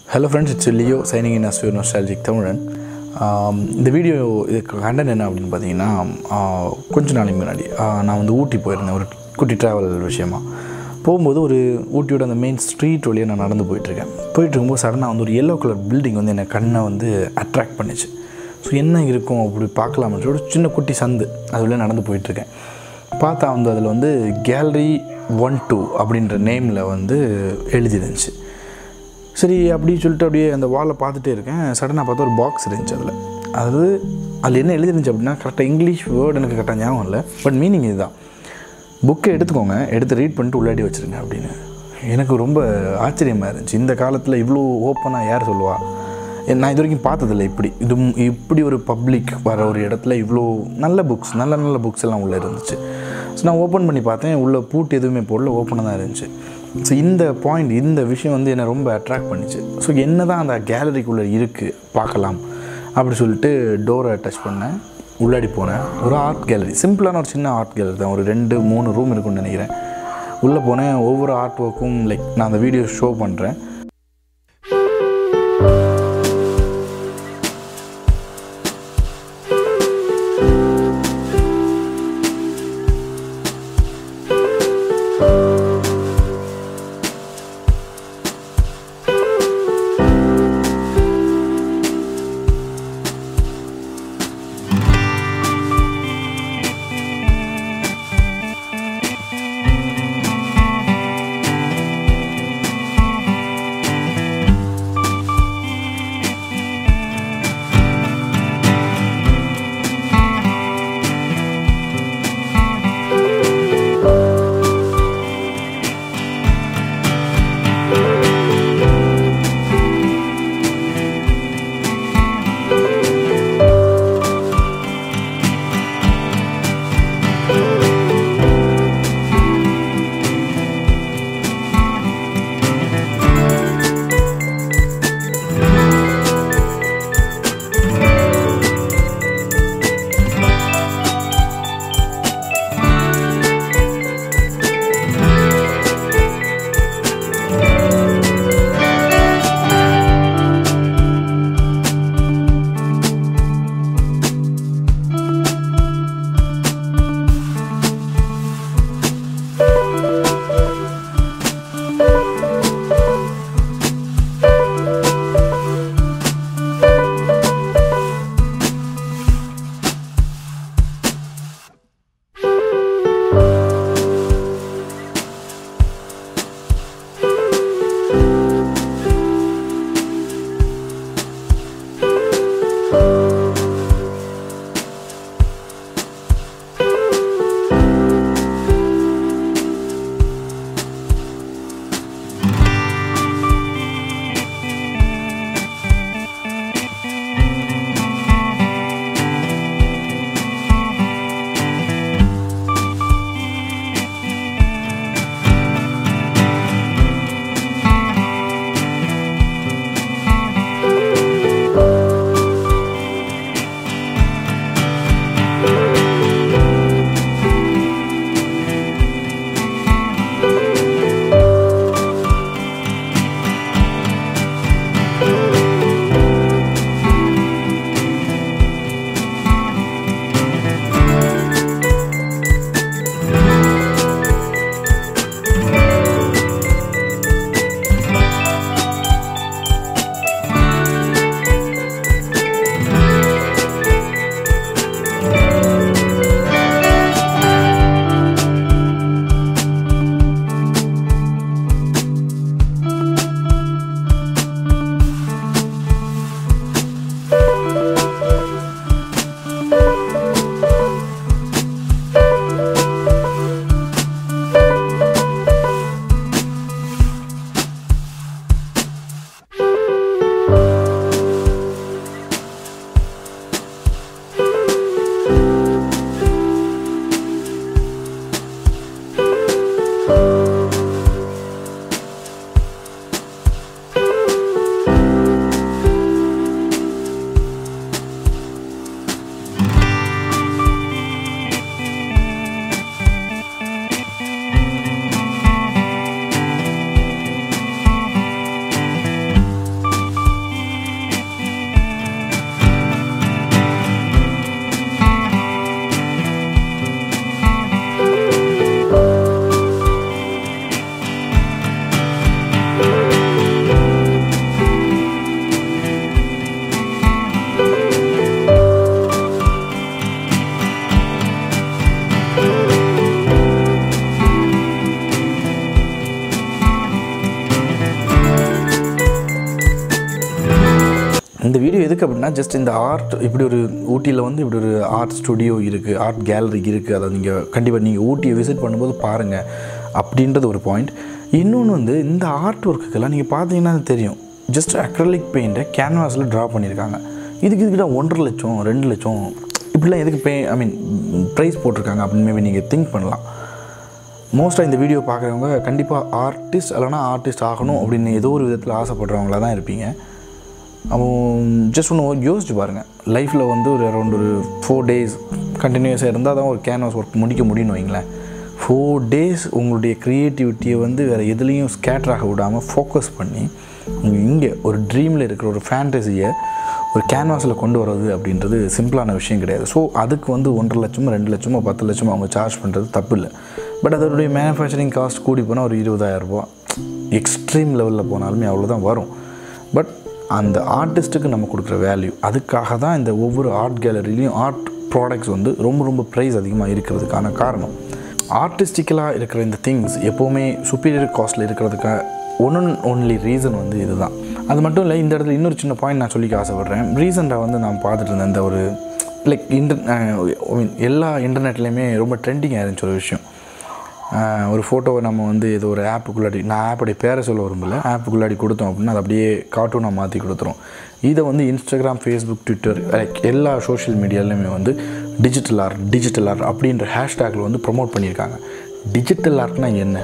hello friends it's Leo signing in as nostalgic Tamilan ஆம், இந்த video இதுக்கு கண்டென்ட் என்ன அப்படின்னு பார்த்தீங்கன்னா ஆ, கொஞ்ச நாளைக்கு முன்னாடி ஆ, நான் வந்து ஊட்டி போயிருந்தேன் ஒரு குட்டி ட்ராவல் விஷயமா போகும்போது ஒரு ஊட்டியோட அந்த மெயின் ஸ்ட்ரீட் வழியாக நான் நடந்து போயிட்டுருக்கேன் போயிட்டு இருக்கும்போது சடனாக வந்து ஒரு எல்லோ கலர் பில்டிங் வந்து என்னை கண்ணை வந்து அட்ராக்ட் பண்ணுச்சு ஸோ என்ன இருக்கும் அப்படி பார்க்கலாம்னு சொல்லி ஒரு சின்ன குட்டி சந்து அது வழியா நடந்து போயிட்டுருக்கேன் பார்த்தா வந்து அதில் வந்து கேலரி ஒன் டூ அப்படின்ற நேமில் வந்து எழுதிருந்துச்சு சரி அப்படி சொல்லிட்டு அப்படியே அந்த வாலை பார்த்துட்டே இருக்கேன் சடனாக பார்த்தா ஒரு பாக்ஸ் இருந்துச்சு அதில் அது அதில் என்ன எழுதிருந்துச்சு அப்படின்னா கரெக்டாக இங்கிலீஷ் வேர்டு எனக்கு கரெக்டாக ஞாபகம் இல்லை பட் மீனிங் இதுதான் புக்கை எடுத்துக்கோங்க எடுத்து ரீட் பண்ணிட்டு உள்ளாடி வச்சுருங்க அப்படின்னு எனக்கு ரொம்ப ஆச்சரியமாக இருந்துச்சு இந்த காலத்தில் இவ்வளோ ஓப்பனாக யார் சொல்லுவா நான் இது வரைக்கும் பார்த்ததில்ல இப்படி இது மு- இப்படி ஒரு பப்ளிக் வர ஒரு இடத்துல இவ்வளோ நல்ல புக்ஸ் நல்ல நல்ல புக்ஸ் எல்லாம் உள்ளே இருந்துச்சு ஸோ நான் ஓப்பன் பண்ணி பார்த்தேன் உள்ளே பூட்டு எதுவுமே போடல ஓப்பனாக தான் இருந்துச்சு ஸோ இந்த பாயிண்ட் இந்த விஷயம் வந்து என்னை ரொம்ப அட்ராக்ட் பண்ணிச்சு ஸோ என்ன தான் அந்த கேலரிக்குள்ளே இருக்குது பார்க்கலாம் அப்படி சொல்லிட்டு டோரை டச் பண்ணேன் உள்ளாடி போனேன் ஒரு ஆர்ட் கேலரி சிம்பிளான ஒரு சின்ன ஆர்ட் கேலரி தான் ஒரு ரெண்டு மூணு ரூம் இருக்கும்னு நினைக்கிறேன் உள்ளே போனேன் ஒவ்வொரு ஆர்ட் ஒர்க்கும் லைக் நான் அந்த வீடியோ ஷோ பண்ணுறேன் இந்த வீடியோ எதுக்கு அப்படின்னா ஜஸ்ட் இந்த ஆர்ட் இப்படி ஒரு ஊட்டியில் வந்து இப்படி ஒரு ஆர்ட் ஸ்டுடியோ இருக்குது ஆர்ட் கேலரி இருக்குது அதை நீங்கள் கண்டிப்பாக நீங்கள் ஊட்டியை விசிட் பண்ணும்போது பாருங்கள் அப்படின்றது ஒரு பாயிண்ட் இன்னொன்று வந்து இந்த ஆர்ட் ஒர்க்குக்கெல்லாம் நீங்கள் பார்த்தீங்கன்னா அது தெரியும் ஜஸ்ட் அக்ரலிக் பெயிண்ட்டை கேன்வாஸில் ட்ரா பண்ணியிருக்காங்க இதுக்கு இதுக்கிட்ட ஒன்றரை லட்சம் ரெண்டு லட்சம் இப்படிலாம் எதுக்கு பே ஐ மீன் ப்ரைஸ் போட்டிருக்காங்க அப்படின்னு மேபி நீங்கள் திங்க் பண்ணலாம் மோஸ்ட்டாக இந்த வீடியோ பார்க்குறவங்க கண்டிப்பாக ஆர்டிஸ்ட் இல்லைனா ஆர்டிஸ்ட் ஆகணும் அப்படின்னு ஏதோ ஒரு விதத்தில் ஆசைப்படுறவங்களா தான் இருப்பீங்க அப்போ ஜஸ்ட் ஒன்று யோசிச்சு பாருங்கள் லைஃப்பில் வந்து ஒரு அரௌண்ட் ஒரு ஃபோர் டேஸ் கண்டினியூஸாக இருந்தால் தான் ஒரு கேன்வாஸ் ஒர்க் முடிக்க முடியும்னு வைங்களேன் ஃபோர் டேஸ் உங்களுடைய க்ரியேட்டிவிட்டியை வந்து வேறு எதுலேயும் ஸ்கேட்டர் ஆக விடாமல் ஃபோக்கஸ் பண்ணி உங்கள் இங்கே ஒரு ட்ரீமில் இருக்கிற ஒரு ஃபேண்டசியை ஒரு கேன்வாஸில் கொண்டு வர்றது அப்படின்றது சிம்பிளான விஷயம் கிடையாது ஸோ அதுக்கு வந்து ஒன்றரை லட்சமோ ரெண்டு லட்சமோ பத்து லட்சமோ அவங்க சார்ஜ் பண்ணுறது தப்பு இல்லை பட் அதனுடைய மேனுஃபேக்சரிங் காஸ்ட் கூடி போனால் ஒரு இருபதாயிரரூபா எக்ஸ்ட்ரீம் லெவலில் போனாலுமே அவ்வளோதான் வரும் பட் அந்த ஆர்டிஸ்ட்டுக்கு நம்ம கொடுக்குற வேல்யூ அதுக்காக தான் இந்த ஒவ்வொரு ஆர்ட் கேலரிலையும் ஆர்ட் ப்ராடக்ட்ஸ் வந்து ரொம்ப ரொம்ப ப்ரைஸ் அதிகமாக இருக்கிறதுக்கான காரணம் ஆர்டிஸ்டிக்கலாக இருக்கிற இந்த திங்ஸ் எப்போவுமே சுப்பீரியர் காஸ்ட்டில் இருக்கிறதுக்காக ஒன் ஒன்லி ரீசன் வந்து இதுதான் அது மட்டும் இல்லை இந்த இடத்துல இன்னொரு சின்ன பாயிண்ட் நான் சொல்லிக்க ஆசைப்பட்றேன் ரீசெண்டாக வந்து நான் பார்த்துட்டு இருந்தேன் இந்த ஒரு லைக் இன்டர் ஐ மீன் எல்லா இன்டர்நெட்லேயுமே ரொம்ப ட்ரெண்டிங்காக இருந்துச்சு ஒரு விஷயம் ஆஹ் ஒரு ஃபோட்டோவை நம்ம வந்து ஏதோ ஒரு ஆப்புக்குள்ளாடி நான் ஆப்போடைய பேரை சொல்ல விரும்பல ஆப்புக்குள்ளாடி கொடுத்தோம் அப்படின்னா அது அப்படியே கார்ட்டூனாக மாற்றி கொடுத்துரும் இதை வந்து இன்ஸ்டாகிராம் ஃபேஸ்புக் ட்விட்டர் லைக் எல்லா சோஷியல் மீடியாலையுமே வந்து டிஜிட்டல் ஆர்ட் டிஜிட்டல் ஆர்ட் அப்படின்ற ஹேஷ்டேக்கில் வந்து ப்ரொமோட் பண்ணியிருக்காங்க டிஜிட்டல் ஆர்ட்னா என்ன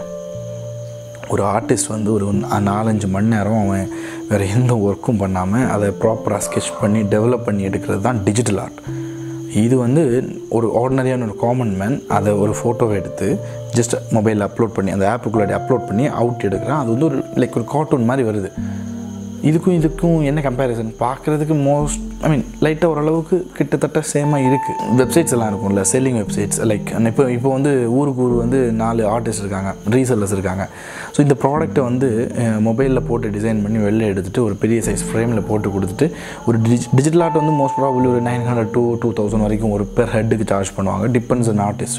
ஒரு ஆர்டிஸ்ட் வந்து ஒரு நாலஞ்சு மணி நேரம் அவன் வேறு எந்த ஒர்க்கும் பண்ணாமல் அதை ப்ராப்பராக ஸ்கெட்ச் பண்ணி டெவலப் பண்ணி எடுக்கிறது தான் டிஜிட்டல் ஆர்ட் இது வந்து ஒரு ஆர்டினரியான ஒரு காமன் மேன் அதை ஒரு ஃபோட்டோவை எடுத்து ஜஸ்ட் மொபைலில் அப்லோட் பண்ணி அந்த ஆப்புக்குள்ளாடி அப்லோட் பண்ணி அவுட் எடுக்கிறான் அது வந்து ஒரு லைக் ஒரு கார்ட்டூன் மாதிரி வருது இதுக்கும் இதுக்கும் என்ன கம்பேரிசன் பார்க்குறதுக்கு மோஸ்ட் ஐ மீன் லைட்டாக ஓரளவுக்கு கிட்டத்தட்ட சேமாக இருக்குது வெப்சைட்ஸ் எல்லாம் இருக்கும்ல செல்லிங் வெப்சைட்ஸ் லைக் இப்போ இப்போ வந்து ஊருக்கு ஊர் வந்து நாலு ஆர்டிஸ்ட் இருக்காங்க ரீசெல்லர்ஸ் இருக்காங்க ஸோ இந்த ப்ராடக்ட்டை வந்து மொபைலில் போட்டு டிசைன் பண்ணி வெளில எடுத்துகிட்டு ஒரு பெரிய சைஸ் ஃப்ரேமில் போட்டு கொடுத்துட்டு ஒரு டிஜி டிஜிட்டல் ஆர்ட் வந்து மோஸ்ட் ப்ராபப்ளி ஒரு nine hundred two two thousand வரைக்கும் ஒரு பெர் ஹெட்டுக்கு சார்ஜ் பண்ணுவாங்க டிபெண்ட்ஸ் அன் ஆர்டிஸ்ட்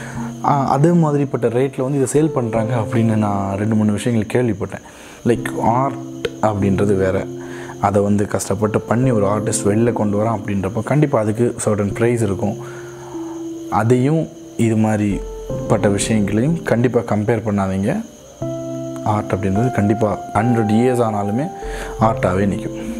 அதே மாதிரிப்பட்ட ரேட்டில் வந்து இதை சேல் பண்ணுறாங்க அப்படின்னு நான் ரெண்டு மூணு விஷயங்கள் கேள்விப்பட்டேன் லைக் ஆர்ட் அப்படின்றது வேறு அதை வந்து கஷ்டப்பட்டு பண்ணி ஒரு ஆர்டிஸ்ட் வெளில கொண்டு வரான் அப்படின்றப்போ கண்டிப்பாக அதுக்கு சர்டன் ப்ரைஸ் இருக்கும் அதையும் இது மாதிரி பட்ட விஷயங்களையும் கண்டிப்பாக கம்பேர் பண்ணாதீங்க ஆர்ட் அப்படின்றது கண்டிப்பாக ஹண்ட்ரட் இயர்ஸ் ஆனாலுமே ஆர்ட்டாகவே நிற்கும்